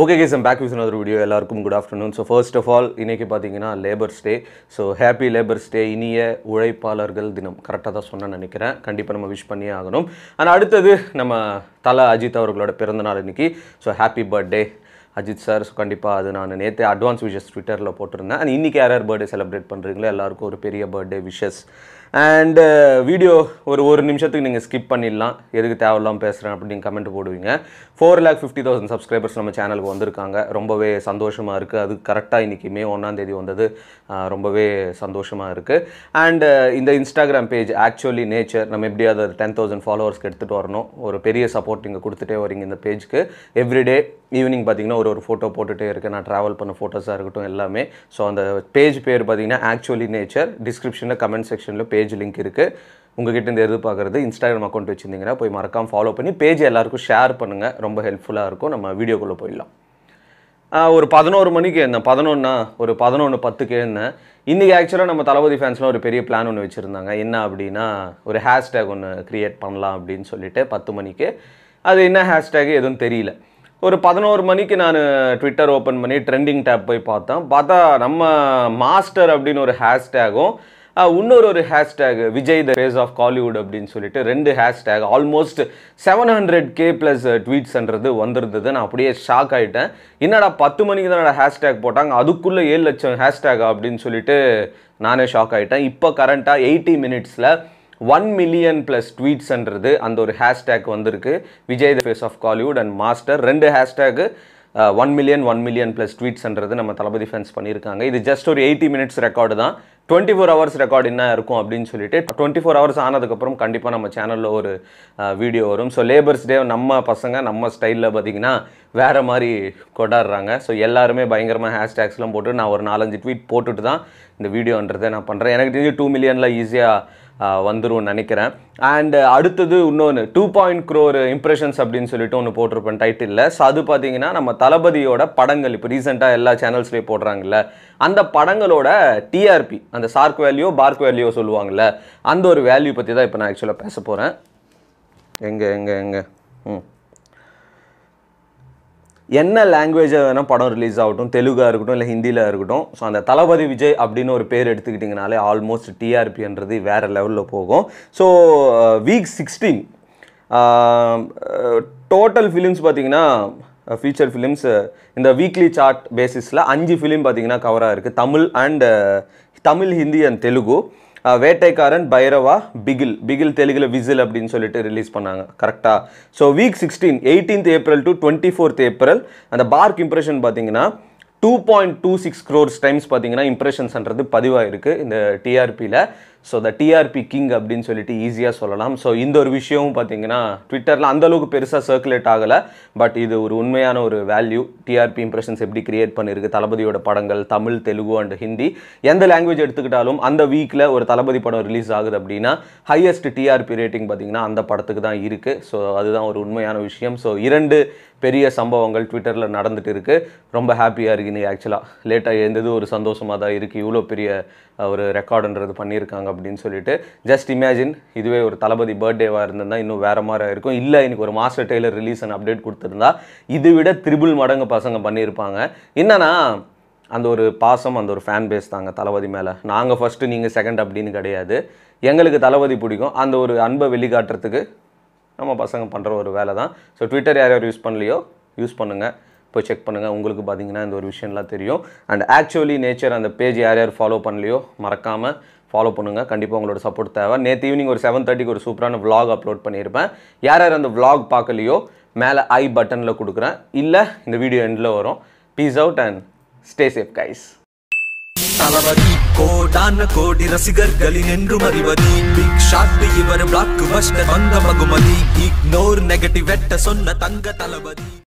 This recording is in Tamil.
okay guys back with another video எல்லாருக்கும் good afternoon so first of all இன்னைக்கு பார்த்தீங்கன்னா labours day so happy labours day இனிய உழைப்பாளர்கள் தினம் கரெக்டாக தான் சொன்னேன்னு நினைக்கிறேன் கண்டிப்பாக நம்ம விஷ் பண்ணியே ஆகணும் அண்ட் அடுத்தது நம்ம தல அஜித் அவர்களோட பிறந்தநாள் இன்னைக்கு so happy birthday Ajith sir so கண்டிப்பாக அது நான் நேற்று அட்வான்ஸ் விஷஸ் ட்விட்டரில் போட்டிருந்தேன் அண்ட் இன்றைக்கி யார் யார் பர்த்டே செலிப்ரேட் பண்ணுறீங்களோ எல்லாருக்கும் ஒரு பெரிய பர்த்டே விஷஸ் அண்ட் வீடியோ ஒரு ஒரு நிமிஷத்துக்கு நீங்கள் ஸ்கிப் பண்ணிடலாம் எதுக்கு தேவையில்லாம பேசுகிறேன் அப்படின்னு கமெண்ட் போடுவீங்க four lakh fifty thousand subscribers நம்ம சேனலுக்கு வந்திருக்காங்க ரொம்பவே சந்தோஷமாக இருக்குது அது கரெக்டாக இன்றைக்கி மே ஒன்றாம் தேதி வந்தது ஆஹ் ரொம்பவே சந்தோஷமாக இருக்குது அண்ட் இந்த இன்ஸ்டாகிராம் பேஜ் ஆக்சுவலி நேச்சர் நம்ம எப்படியாவது டென் தௌசண்ட் ஃபாலோவர்ஸ்க்கு எடுத்துகிட்டு வரணும் ஒரு பெரிய சப்போர்ட் நீங்கள் கொடுத்துட்டே வரீங்க இந்த பேஜ்க்கு எவ்ரிடே ஈவினிங் பார்த்தீங்கன்னா ஒரு ஒரு ஃபோட்டோ போட்டுகிட்டே இருக்கேன் நான் ட்ராவல் பண்ண ஃபோட்டோஸாக இருக்கட்டும் எல்லாமே ஸோ அந்த பேஜ் பேர் பார்த்தீங்கன்னா ஆக்சுவலி நேச்சர் டிஸ்கிரிப்ஷனில் கமெண்ட் செக்ஷனில் பேஜ் லிங்க் இருக்குது உங்ககிட்ட இருந்து எதிர்பார்க்குறது இன்ஸ்டாகிராம் அக்கௌண்ட் வச்சுருந்தீங்கன்னா போய் மறக்காம ஃபாலோ பண்ணி பேஜ் எல்லாருக்கும் ஷேர் பண்ணுங்கள் ரொம்ப ஹெல்ப்ஃபுல்லாக இருக்கும் நம்ம வீடியோக்குள்ளே போயிடலாம் ஆஹ் ஒரு பதினோரு மணிக்கு இருந்தேன் பதினொன்னா ஒரு பதினொன்று பத்துக்கு இருந்தேன் இன்றைக்கி ஆக்சுவலாக நம்ம தளபதி ஃபேன்ஸ்லாம் ஒரு பெரிய பிளான் ஒன்று வச்சுருந்தாங்க என்ன அப்படின்னா ஒரு ஹேஷ்டேக் ஒன்று க்ரியேட் பண்ணலாம் அப்படின்னு சொல்லிட்டு பத்து மணிக்கு அது என்ன ஹேஷ்டேக் எதுவும் தெரியல ஒரு பதினோரு மணிக்கு நான் ட்விட்டர் ஓப்பன் பண்ணி ட்ரெண்டிங் டேப் போய் பார்த்தேன் பார்த்தா நம்ம மாஸ்டர் அப்படின்னு ஒரு ஹேஷ்டேகும் ஆஹ் இன்னொரு ஒரு hashtag Vijay the face of Kollywood அப்படின்னு சொல்லிட்டு ரெண்டு hashtag almost seven hundred K plus ட்வீட்ஸ்ன்றது வந்திருந்தது நான் அப்படியே ஷாக் ஆகிட்டேன் என்னடா பத்து மணிக்கு தான் ஹேஷ்டேக் போட்டாங்க அதுக்குள்ளே ஏழு லட்சம் ஹேஷ்டேக் அப்படின்னு சொல்லிட்டு நானே ஷாக் ஆகிட்டேன் இப்போ கரண்ட்டாக எயிட்டி மினிட்ஸில் ஒன் மில்லியன் ப்ளஸ் ட்வீட்ஸ்ன்றது அந்த ஒரு ஹேஷ்டேக் வந்திருக்கு Vijay the face of Kollywood and Master ரெண்டு hashtag one million one million plus ட்வீட்ஸ்ன்றது நம்ம தளபதி ஃபேன்ஸ் பண்ணியிருக்காங்க இது ஜஸ்ட் ஒரு எயிட்டி மினிட்ஸ் ரெக்கார்டு தான் டுவெண்ட்டி ஃபோர் ஹவர்ஸ் ரெக்கார்டு என்ன இருக்கும் அப்படின்னு சொல்லிட்டு டுவெண்ட்டி ஃபோர் ஹவர்ஸ் ஆனதுக்கப்புறம் கண்டிப்பாக நம்ம சேனலில் ஒரு வீடியோ வரும் ஸோ லேபர்ஸ் டே நம்ம பசங்க நம்ம ஸ்டைலில் பார்த்தீங்கன்னா வேறு மாதிரி கொண்டாடுறாங்க ஸோ எல்லாருமே பயங்கரமாக ஹேஷ்டேக்ஸ்லாம் போட்டு நான் ஒரு நாலஞ்சு ட்வீட் போட்டுட்டு தான் இந்த வீடியோன்றதை நான் பண்ணுறேன் எனக்கு தெரிஞ்சு டூ மில்லியனில் ஈஸியாக வந்துரும் நினைக்கிறேன் அண்ட் அடுத்தது இன்னொன்று டூ பாயிண்ட் க்ரோர் இம்ப்ரெஷன்ஸ் அப்படின்னு சொல்லிட்டு ஒன்று போட்டிருப்பேன் டைட்டிலில் ஸோ அது பார்த்தீங்கன்னா நம்ம தளபதியோட படங்கள் இப்போ ரீசெண்டாக எல்லா சேனல்ஸ்லேயும் போடுறாங்கல்ல அந்த படங்களோட டிஆர்பி அந்த சார்க் வேல்யூ பார்க் வேல்யூ சொல்லுவாங்கல்ல அந்த ஒரு வேல்யூ பற்றி தான் இப்போ நான் ஆக்சுவலாக பேச போகிறேன் எங்கே எங்கே எங்கே ம் என்ன லாங்குவேஜாக வேணால் படம் ரிலீஸ் ஆகட்டும் தெலுங்காக இருக்கட்டும் இல்லை ஹிந்தியில் இருக்கட்டும் ஸோ அந்த தளபதி விஜய் அப்படின்னு ஒரு பேர் எடுத்துக்கிட்டிங்கனாலே ஆல்மோஸ்ட் டிஆர்பின்றது வேறு லெவலில் போகும் so week sixteen total films பார்த்தீங்கன்னா ஃபீச்சர் ஃபிலிம்ஸ் இந்த வீக்லி சார்ட் பேசிஸில் அஞ்சு ஃபிலிம் பார்த்தீங்கன்னா கவராக இருக்குது தமிழ் அண்ட் தமிழ் ஹிந்தி அண்ட் தெலுங்கு அஹ் வேட்டைக்காரன் பைரவா பிகில் பிகில் தெலுங்குல விசில் அப்படின்னு சொல்லிட்டு ரிலீஸ் பண்ணாங்க கரெக்டாக so week sixteen eighteenth April to twenty fourth April அந்த பார்க் இம்ப்ரெஷன் பார்த்தீங்கன்னா two point two six crores times பார்த்தீங்கன்னா இம்ப்ரெஷன்ஸ்ன்றது பதிவாயிருக்கு இந்த டிஆர்பியில் ஸோ த டிஆர்பி கிங் அப்படின்னு சொல்லிட்டு ஈஸியாக சொல்லலாம் ஸோ இந்த ஒரு விஷயமும் பார்த்தீங்கன்னா ட்விட்டரில் அந்தளவுக்கு பெருசாக சர்க்குலேட் ஆகலை பட் இது ஒரு உண்மையான ஒரு வேல்யூ டிஆர்பி இம்ப்ரெஷன்ஸ் எப்படி கிரியேட் பண்ணியிருக்கு தளபதியோட படங்கள் தமிழ் தெலுங்கு அண்ட் ஹிந்தி எந்த லாங்குவேஜ் எடுத்துக்கிட்டாலும் அந்த வீக்கில் ஒரு தளபதி படம் ரிலீஸ் ஆகுது அப்படின்னா ஹையஸ்ட் டிஆர்பி ரேட்டிங் பார்த்தீங்கன்னா அந்த படத்துக்கு தான் இருக்குது ஸோ அதுதான் ஒரு உண்மையான விஷயம் ஸோ இரண்டு பெரிய சம்பவங்கள் ட்விட்டரில் நடந்துட்டு இருக்கு ரொம்ப ஹாப்பியாக இருக்கு நீ ஆக்சுவலாக லேட்டாக எழுந்தது ஒரு சந்தோஷமாக தான் இருக்குது இவ்வளோ பெரிய அஹ், ஒரு ரெக்கார்டுன்றது பண்ணியிருக்காங்க அப்படின்னு சொல்லிட்டு ஜஸ்ட் இமேஜின் இதுவே ஒரு தளபதி பர்த்டேவாக இருந்திருந்தா இன்னும் வேறு மாதிரி இருக்கும் இல்லை இன்னைக்கு ஒரு மாஸ்டர் டெய்லர் ரிலீஸ் அப்டேட் கொடுத்துருந்தா இதை விட த்ரிபிள் மடங்கு பசங்க பண்ணியிருப்பாங்க என்னன்னா அந்த ஒரு பாசம் அந்த ஒரு ஃபேன் பேஸ் தாங்க தளபதி மேலே நாங்கள் ஃபஸ்ட்டு நீங்கள் செகண்ட் அப்படின்னு கிடையாது எங்களுக்கு தளபதி பிடிக்கும் அந்த ஒரு அன்பை வெளிக்காட்டுறதுக்கு நம்ம பசங்க பண்ணுற ஒரு வேலை தான் ஸோ ட்விட்டர் யார் யார் யூஸ் பண்ணலையோ யூஸ் பண்ணுங்கள் போய் செக் பண்ணுங்கள் உங்களுக்கு பார்த்தீங்கன்னா இந்த ஒரு விஷயம்லாம் தெரியும் அண்ட் ஆக்சுவலி நேச்சர் அந்த பேஜ் யார் யார் ஃபாலோ பண்ணலையோ மறக்காமல் ஃபாலோ பண்ணுங்கள் கண்டிப்பாக உங்களோட சப்போர்ட் தேவை நேற்று ஈவினிங் ஒரு செவன் தேர்ட்டிக்கு ஒரு சூப்பரான vlog அப்லோட் பண்ணியிருப்பேன் யார் யார் அந்த vlog பார்க்கலையோ மேலே ஐ பட்டனில் கொடுக்குறேன் இல்லை இந்த வீடியோ எண்டில் வரும் peace out and stay safe guys Thalapathy கோடான கோடி ரசிகர்களின் என்றும் அறிவதி பிக் ஷாட் இவர் பிளாக் பஸ்டர் வந்த மகுமதி இக்னோர் நெகட்டிவ் வெட்ட சொன்ன தங்க தளபதி